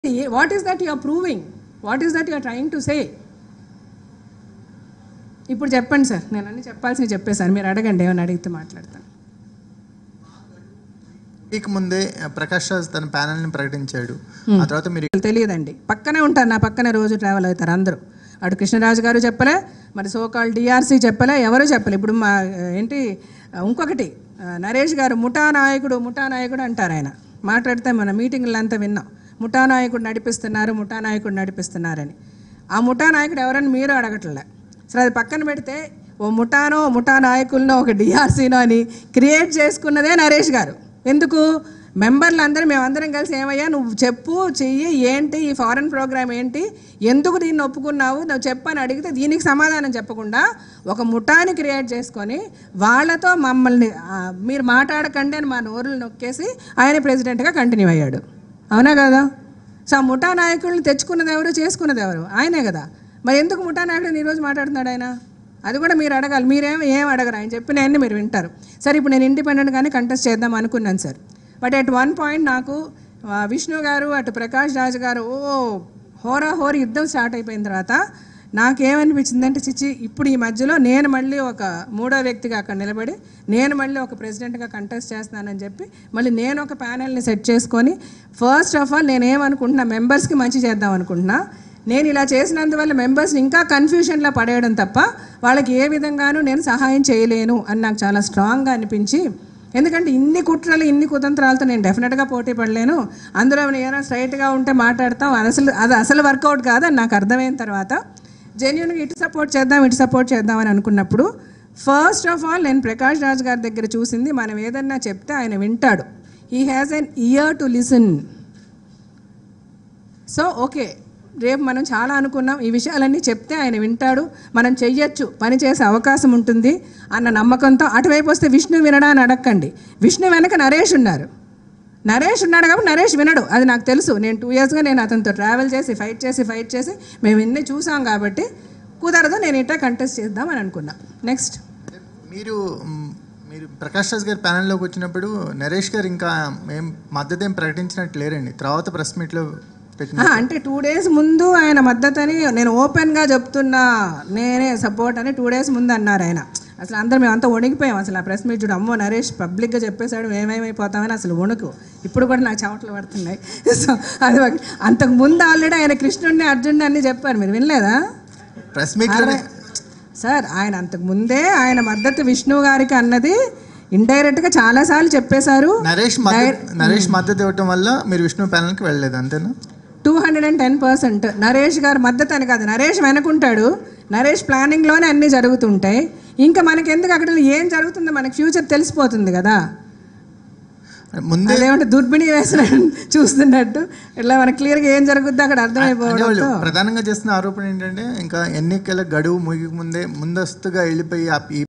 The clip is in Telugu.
what is that you are proving what is that you are trying to say ఇప్పుడు చెప్పండి సార్ నేను అన్ని చెప్పాల్సి చెప్పేశాను మీరు అడగండి ఏమైనా అడిగితే మాట్లాడతాను వీక్ ముందే ప్రకాష్ రాజ్ తన ప్యానల్ని ప్రకటించాడు ఆ తర్వాత మీరు తెలియదండి పక్కనే ఉంటారు నా పక్కనే రోజు ట్రావెల్ అవుతారు అందరూ అటు కృష్ణరాజు గారు చెప్పలే మరి సోకాల్ డిఆర్సీ చెప్పలే ఎవరు చెప్పలే ఇప్పుడు మా ఏంటి ఇంకొకటి ఆ, నరేష్ గారు ముఠా నాయకుడు ముఠా నాయకుడు అంటారు ఆయన మాట్లాడితే మన మీటింగ్లు అంతా విన్నాం ముఠా నాయకుడు నడిపిస్తున్నారు ముఠా నాయకుడు నడిపిస్తున్నారని ఆ ముఠా నాయకుడు ఎవరని మీరు అడగట్లే సరే అది పక్కన పెడితే ఓ ముఠానో ముఠా నాయకులనో ఒక డిఆర్సీనో అని క్రియేట్ చేసుకున్నదే నరేష్ గారు ఎందుకు మెంబర్లు అందరూ మేమందరం కలిసి ఏమయ్యా నువ్వు చెప్పు చెయ్యి ఏంటి ఈ ఫారెన్ ప్రోగ్రామ్ ఏంటి ఎందుకు దీన్ని ఒప్పుకున్నావు నువ్వు చెప్పని అడిగితే దీనికి సమాధానం చెప్పకుండా ఒక ముఠాని క్రియేట్ చేసుకొని వాళ్ళతో మమ్మల్ని ఆ, మీరు మాట్లాడకండి అని మా నోరులు నొక్కేసి ఆయన ప్రెసిడెంట్గా కంటిన్యూ అయ్యాడు అవునా కదా సో ఆ ముఠా నాయకుల్ని తెచ్చుకున్నది ఎవరు చేసుకున్నది ఎవరు ఆయనే కదా మరి ఎందుకు ముఠా నాయకుడు ఈరోజు మాట్లాడుతున్నాడు ఆయన అది కూడా మీరు అడగాలి మీరేం ఏం అడగరు ఆయన చెప్పిన అన్ని మీరు వింటారు సరే ఇప్పుడు నేను ఇండిపెండెంట్గానే కంటెస్ట్ చేద్దాం అనుకున్నాను sir but at one point నాకు ఆ, విష్ణు గారు అటు ప్రకాష్ రాజ్ గారు ఓ హోరా హోరీ యుద్ధం స్టార్ట్ అయిపోయిన తర్వాత నాకేమనిపించిందంటే చిచ్చి ఇప్పుడు ఈ మధ్యలో నేను మళ్ళీ ఒక మూడో వ్యక్తిగా అక్కడ నిలబడి నేను మళ్ళీ ఒక ప్రెసిడెంట్గా కంటెస్ట్ చేస్తున్నానని చెప్పి మళ్ళీ నేను ఒక ప్యానెల్ని సెట్ చేసుకొని ఫస్ట్ ఆఫ్ ఆల్ నేనేమనుకుంటున్నా మెంబర్స్కి మంచి చేద్దాం అనుకుంటున్నా నేను ఇలా చేసినందువల్ల మెంబర్స్ని ఇంకా కన్ఫ్యూషన్లో పడేయడం తప్ప వాళ్ళకి ఏ విధంగానూ నేను సహాయం చేయలేను అని నాకు చాలా స్ట్రాంగ్గా అనిపించి ఎందుకంటే ఇన్ని కుట్రలు ఇన్ని కుతంత్రాలతో నేను డెఫినెట్గా పోటీ పడలేను అందులో ఏమైనా స్ట్రైట్గా ఉంటే మాట్లాడతాం అది అసలు అది అసలు వర్కౌట్ కాదని నాకు అర్థమైన తర్వాత జెన్యున్గా ఇటు సపోర్ట్ చేద్దాం ఇటు సపోర్ట్ చేద్దాం అని అనుకున్నప్పుడు ఫస్ట్ ఆఫ్ ఆల్ నేను ప్రకాష్ రాజ్ గారి దగ్గర చూసింది మనం ఏదన్నా చెప్తే ఆయన వింటాడు he has an ear to listen so okay రేపు మనం చాలా అనుకున్నాం ఈ విషయాలన్నీ చెప్తే ఆయన వింటాడు మనం చెయ్యొచ్చు పని చేసే అవకాశం ఉంటుంది అన్న నమ్మకంతో అటువైపు వస్తే విష్ణు వినడాన్ని అడగండి విష్ణు వెనక నరేష్ ఉన్నారు నరేష్ ఉన్నాడు కాబట్టి నరేష్ వినడు అది నాకు తెలుసు నేను టూ ఇయర్స్గా నేను అతనితో ట్రావెల్ చేసి ఫైట్ చేసి ఫైట్ చేసి మేము ఇన్ని చూసాం కాబట్టి కుదరదు నేను ఇట్లా కంటెస్ట్ చేద్దాం అని అనుకున్నా నెక్స్ట్ మీరు మ్, మీరు ప్రకాష్ రాజ్ గారి ప్యానల్లోకి వచ్చినప్పుడు నరేష్ గారు ఇంకా ఏం మద్దతు ఏం ప్రకటించినట్టు లేరండి తర్వాత ప్రెస్ మీట్లో పెట్టిన ఆ, అంటే టూ డేస్ ముందు ఆయన మద్దతని నేను ఓపెన్గా చెప్తున్నా నేనే సపోర్ట్ అని టూ డేస్ ముందు అన్నారు ఆయన అసలు అందరం మేము అంతా వణికిపోయాం అసలు ఆ ప్రెస్ మీట్ చూడు అమ్మో నరేష్ పబ్లిక్గా చెప్పేశాడు మేమేమైపోతామని అసలు వణుకు ఇప్పుడు కూడా నాకు చెమటలు పడుతున్నాయి సో అది ఒక- అంతకు ముందు ఆల్రెడీ ఆయన కృష్ణుడిని అర్జునుడిని అన్ని చెప్పారు మీరు వినలేదా ప్రెస్ మీట్లోనే సార్ ఆయన అంతకు ముందే ఆయన మద్దతు విష్ణు గారికి అన్నది ఇండైరెక్ట్గా చాలాసార్లు చెప్పేశారు నరేష్ మద్దతు నరేష్ మద్దతు ఇవ్వటం వల్ల మీరు విష్ణు ప్యానల్కి వెళ్ళలేదు అంతేనా two hundred and ten percent Naresh garu మద్దతు అని కాదు నరేష్ వెనకుంటాడు నరేష్ ప్లానింగ్లోనే అన్నీ జరుగుతుంటాయి ఇంకా మనకి ఎందుకు అక్కడ ఏం జరుగుతుందో మనకి ఫ్యూచర్ తెలిసిపోతుంది కదా ముందే అదేమంటే దుర్బిణి వేసిన చూస్తున్నట్టు ఇట్లా మనకి క్లియర్గా ఏం జరుగుద్దో అక్కడ అనేవాళ్ళు అర్థమైపోవడంతో ప్రధానంగా చేస్తున్న ఆరోపణ ఏంటంటే ఇంకా ఎన్నికల గడువు ముగిక ముందే ముందస్తుగా వెళ్ళిపోయి ఆ- ఈ